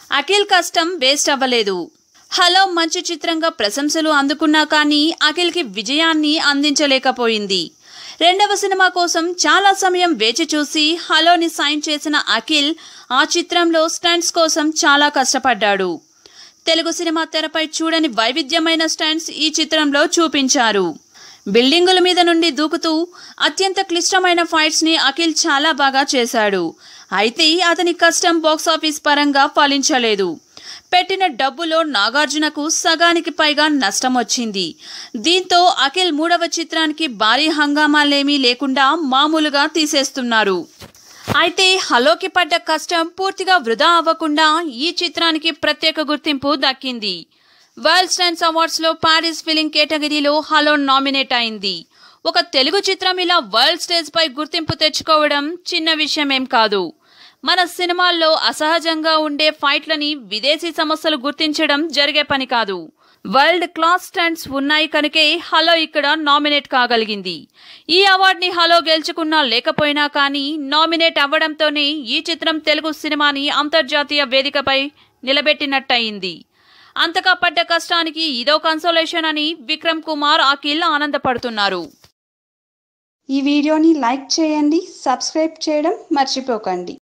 అఖిల్ కష్టం వేస్ట్ అవ్వలేదు హలో మంచి చిత్రంగా ప్రశంసలు అందుకున్నా కానీ అఖిల్కి విజయాన్ని అందించలేకపోయింది రెండవ సినిమా కోసం చాలా సమయం వేచి చూసి హలోని సైన్ చేసిన అఖిల్ ఆ చిత్రంలో స్టంట్స్ కోసం చాలా కష్టపడ్డాడు తెలుగు సినిమా తెరపై చూడని వైవిధ్యమైన స్టంట్స్ ఈ చిత్రంలో చూపించారు బిల్డింగుల మీద నుండి దూకుతూ అత్యంత క్లిష్టమైన ఫైట్స్ ని అఖిల్ చాలా బాగా చేశాడు అయితే అతని కష్టం బాక్సాఫీస్ పరంగా ఫలించలేదు పెట్టిన డబ్బులో నాగార్జునకు సగానికి పైగా నష్టం వచ్చింది దీంతో అఖిల్ మూడవ చిత్రానికి భారీ హంగామాలేమీ లేకుండా మామూలుగా తీసేస్తున్నారు అయితే హలోకి పడ్డ కష్టం పూర్తిగా వృధా అవ్వకుండా ఈ చిత్రానికి ప్రత్యేక గుర్తింపు దక్కింది వరల్డ్ స్టాండ్స్ అవార్డ్స్ లో పారిస్ ఫిలిం కేటగిరీలో హలో నామినేట్ అయింది ఒక తెలుగు చిత్రం ఇలా వరల్డ్ స్టేజ్ పై గుర్తింపు తెచ్చుకోవడం చిన్న విషయమేం కాదు మన సినిమాల్లో అసహజంగా ఉండే ఫైట్లని విదేశీ సంస్థలు గుర్తించడం జరిగే పని కాదు వరల్డ్ క్లాస్ స్టాండ్స్ ఉన్నాయి కనుకే హలో ఇక్కడ నామినేట్ కాగలిగింది ఈ అవార్డుని హలో గెలుచుకున్నా లేకపోయినా కానీ నామినేట్ అవ్వడంతోనే ఈ చిత్రం తెలుగు సినిమాని అంతర్జాతీయ వేదికపై నిలబెట్టినట్టయింది అంతగా పడ్డ కష్టానికి ఇదో కన్సోలేషన్ అని విక్రమ్ కుమార్ అఖిల్ ఆనందపడుతున్నారు ఈ వీడియోని లైక్ చేయండి సబ్స్క్రైబ్ చేయడం మర్చిపోకండి